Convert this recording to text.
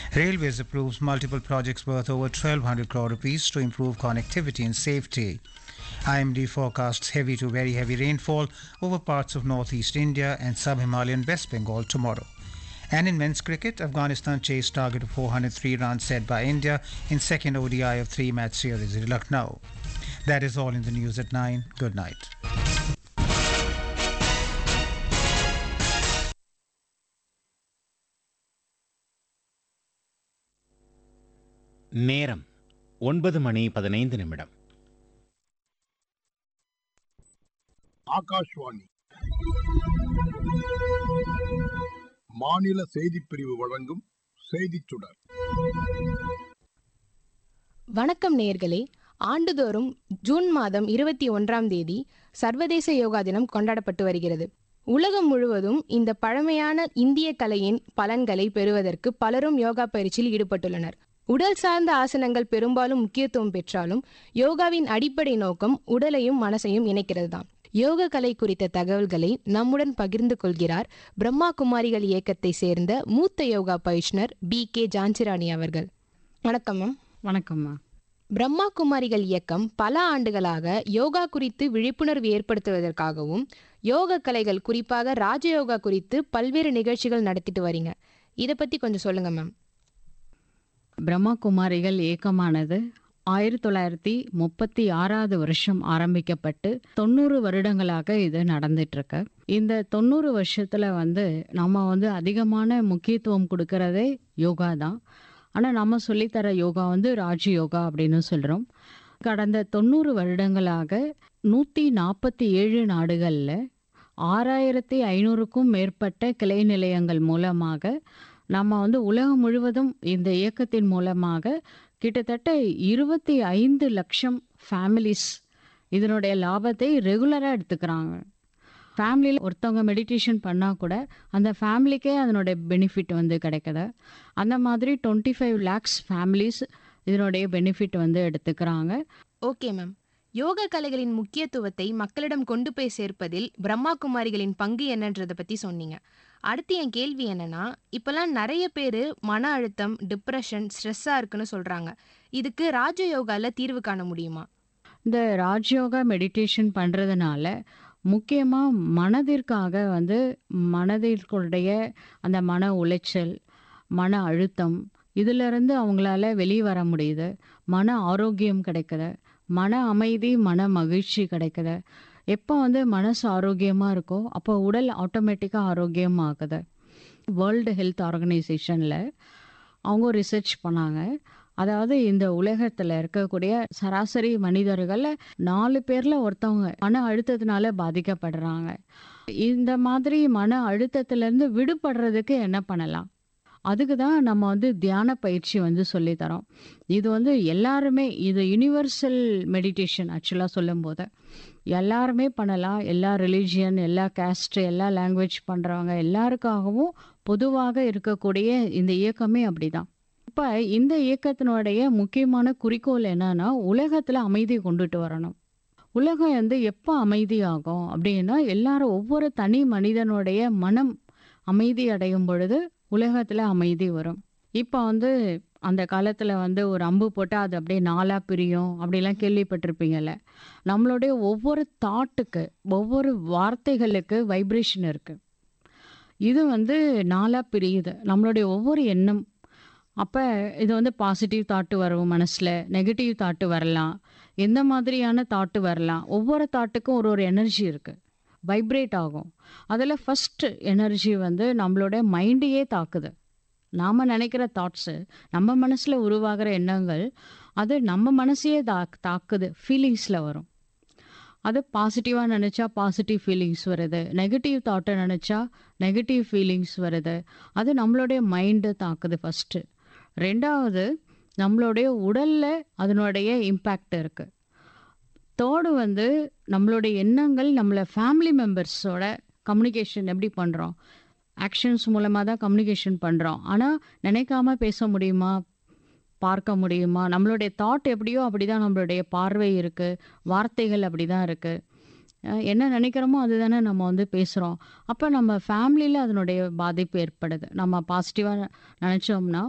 Railways approves multiple projects worth over 1200 crore rupees to improve connectivity and safety. IMD forecasts heavy to very heavy rainfall over parts of northeast India and sub-Himalayan West Bengal tomorrow. And in men's cricket, Afghanistan chased target of 403 runs set by India in second ODI of three-match series in Lucknow. That is all in the news at 9. Good night. நேரம் ஒன்பது மணி பதினைந்து நிமிடம் ஆகாஷ்வாணி மாநில செய்திப் பிரிவு வழங்கும் செய்திச் சுடர் வணக்கம் நேயர்களே ஆண்டுதோறும் ஜூன் மாதம் இருபத்தி ஒன்றாம் தேதி சர்வதேச யோகா தினம் கொண்டாடப்பட்டு வருகிறது உலகம் முழுவதும் இந்த பழமையான இந்திய கலையின் பலன்களை பெறுவதற்கு பலரும் யோகா பயிற்சியில் ஈடுபட்டுள்ளனர் உடல் சார்ந்த ஆசனங்கள் பெரும்பாலும் முக்கியத்துவம் பெற்றாலும் யோகாவின் அடிப்படை நோக்கம் உடலையும் மனசையும் இணைக்கிறது தான் யோக கலை குறித்த தகவல்களை நம்முடன் பகிர்ந்து கொள்கிறார் பிரம்மா குமாரிகள் இயக்கத்தை சேர்ந்த மூத்த யோகா பயிற்றுனர் பி கே ஜான்சிராணி அவர்கள் வணக்கம் மேம் வணக்கம்மா பிரம்மா குமாரிகள் இயக்கம் பல ஆண்டுகளாக யோகா குறித்து விழிப்புணர்வு ஏற்படுத்துவதற்காகவும் யோக கலைகள் குறிப்பாக ராஜயோகா குறித்து பல்வேறு நிகழ்ச்சிகள் நடத்திட்டு வரீங்க இதை பத்தி கொஞ்சம் சொல்லுங்க மேம் பிரம்மா குமாரிகள் இயக்கமானது ஆயிரத்தி தொள்ளாயிரத்தி முப்பத்தி ஆறாவது வருஷம் ஆரம்பிக்கப்பட்டு தொண்ணூறு வருடங்களாக இது நடந்துட்டு இருக்கு இந்த தொண்ணூறு வருஷத்துல வந்து நம்ம வந்து அதிகமான முக்கியத்துவம் கொடுக்கறதே யோகா தான் ஆனால் நம்ம சொல்லித்தர யோகா வந்து ராஜ் யோகா அப்படின்னு சொல்கிறோம் கடந்த தொண்ணூறு வருடங்களாக நூற்றி நாற்பத்தி ஏழு நாடுகளில் ஆறாயிரத்தி ஐநூறுக்கும் மேற்பட்ட கிளை நிலையங்கள் மூலமாக நம்ம வந்து உலகம் முழுவதும் இந்த இயக்கத்தின் மூலமாக கிட்டத்தட்ட இருபத்தி ஐந்து லட்சம் ஃபேமிலிஸ் இதனுடைய லாபத்தை ரெகுலராக எடுத்துக்கிறாங்க ஃபேமிலியில் ஒருத்தவங்க மெடிடேஷன் பண்ணால் கூட அந்த ஃபேமிலிக்கே அதனுடைய பெனிஃபிட் வந்து கிடைக்குது அந்த மாதிரி டுவெண்ட்டி ஃபைவ் லேக்ஸ் ஃபேமிலிஸ் இதனுடைய பெனிஃபிட் வந்து எடுத்துக்கிறாங்க ஓகே மேம் யோக கலைகளின் முக்கியத்துவத்தை மக்களிடம் கொண்டு போய் சேர்ப்பதில் பிரம்மா குமாரிகளின் பங்கு என்னன்றதை பத்தி சொன்னீங்க அடுத்து என் கேள்வி என்னன்னா இப்பெல்லாம் நிறைய பேர் மன அழுத்தம் டிப்ரெஷன் ஸ்ட்ரெஸ்ஸா இருக்குன்னு சொல்றாங்க இதுக்கு ராஜ யோகால தீர்வு காண முடியுமா இந்த ராஜயோகா மெடிடேஷன் பண்ணுறதுனால முக்கியமாக மனதிற்காக வந்து மனதிற்குடைய அந்த மன உளைச்சல் மன அழுத்தம் இதிலிருந்து அவங்களால வெளியே வர முடியுது மன ஆரோக்கியம் கிடைக்குது மன அமைதி மன மகிழ்ச்சி கிடைக்குது எப்போ வந்து மனசு ஆரோக்கியமாக இருக்கோ அப்போ உடல் ஆட்டோமேட்டிக்காக ஆரோக்கியமாகுது வேர்ல்டு ஹெல்த் ஆர்கனைசேஷனில் அவங்க ரிசர்ச் பண்ணாங்க அதாவது இந்த உலகத்தில் இருக்கக்கூடிய சராசரி மனிதர்களில் நாலு பேரில் ஒருத்தவங்க மன அழுத்தத்தினால பாதிக்கப்படுறாங்க இந்த மாதிரி மன அழுத்தத்திலேருந்து விடுபடுறதுக்கு என்ன பண்ணலாம் அதுக்கு தான் நம்ம வந்து தியான பயிற்சி வந்து சொல்லித்தரோம் இது வந்து எல்லாருமே இது யுனிவர்சல் மெடிடேஷன் ஆக்சுவலாக சொல்லும்போது எல்லாருமே பண்ணலாம் எல்லா ரிலீஜியன் எல்லா கேஸ்ட் எல்லா லாங்குவேஜ் பண்ணுறவங்க எல்லாருக்காகவும் பொதுவாக இருக்கக்கூடிய இந்த இயக்கமே அப்படிதான் இப்போ இந்த இயக்கத்தினுடைய முக்கியமான குறிக்கோள் என்னன்னா உலகத்தில் அமைதி கொண்டுட்டு வரணும் உலகம் வந்து எப்போ அமைதியாகும் அப்படின்னா எல்லாரும் ஒவ்வொரு தனி மனிதனுடைய மனம் அமைதி அடையும் பொழுது உலகத்தில் அமைதி வரும் இப்போ வந்து அந்த காலத்தில் வந்து ஒரு அம்பு போட்டால் அது அப்படியே நாலாக பிரியும் அப்படிலாம் கேள்விப்பட்டிருப்பீங்கல்ல நம்மளுடைய ஒவ்வொரு தாட்டுக்கு ஒவ்வொரு வார்த்தைகளுக்கு வைப்ரேஷன் இருக்குது இது வந்து நாலாக பிரியுது நம்மளுடைய ஒவ்வொரு எண்ணம் அப்போ இது வந்து பாசிட்டிவ் தாட்டு வரும் மனசில் நெகட்டிவ் தாட்டு வரலாம் எந்த மாதிரியான தாட்டு வரலாம் ஒவ்வொரு தாட்டுக்கும் ஒரு ஒரு எனர்ஜி இருக்குது வைப்ரேட் ஆகும் அதில் ஃபஸ்ட்டு எனர்ஜி வந்து நம்மளோட மைண்டையே தாக்குது நாம் நினைக்கிற தாட்ஸு நம்ம மனசில் உருவாகிற எண்ணங்கள் அது நம்ம மனசையே தா தாக்குது ஃபீலிங்ஸில் வரும் அது பாசிட்டிவாக நினச்சா பாசிட்டிவ் ஃபீலிங்ஸ் வருது நெகட்டிவ் தாட்டை நினச்சா நெகட்டிவ் ஃபீலிங்ஸ் வருது அது நம்மளுடைய மைண்டை தாக்குது ஃபஸ்ட்டு ரெண்டாவது நம்மளுடைய உடலில் அதனுடைய இம்பேக்ட் இருக்குது தேர்டு வந்து நம்மளுடைய எண்ணங்கள் நம்மளை ஃபேமிலி மெம்பர்ஸோட கம்யூனிகேஷன் எப்படி பண்ணுறோம் ஆக்ஷன்ஸ் மூலமாக தான் கம்யூனிகேஷன் பண்ணுறோம் ஆனால் நினைக்காம பேச முடியுமா பார்க்க முடியுமா நம்மளுடைய தாட் எப்படியோ அப்படி தான் நம்மளுடைய பார்வை இருக்குது வார்த்தைகள் அப்படி தான் இருக்குது என்ன நினைக்கிறோமோ அதுதானே நம்ம வந்து பேசுகிறோம் அப்போ நம்ம ஃபேமிலியில் அதனுடைய பாதிப்பு ஏற்படுது நம்ம பாசிட்டிவாக நினச்சோம்னா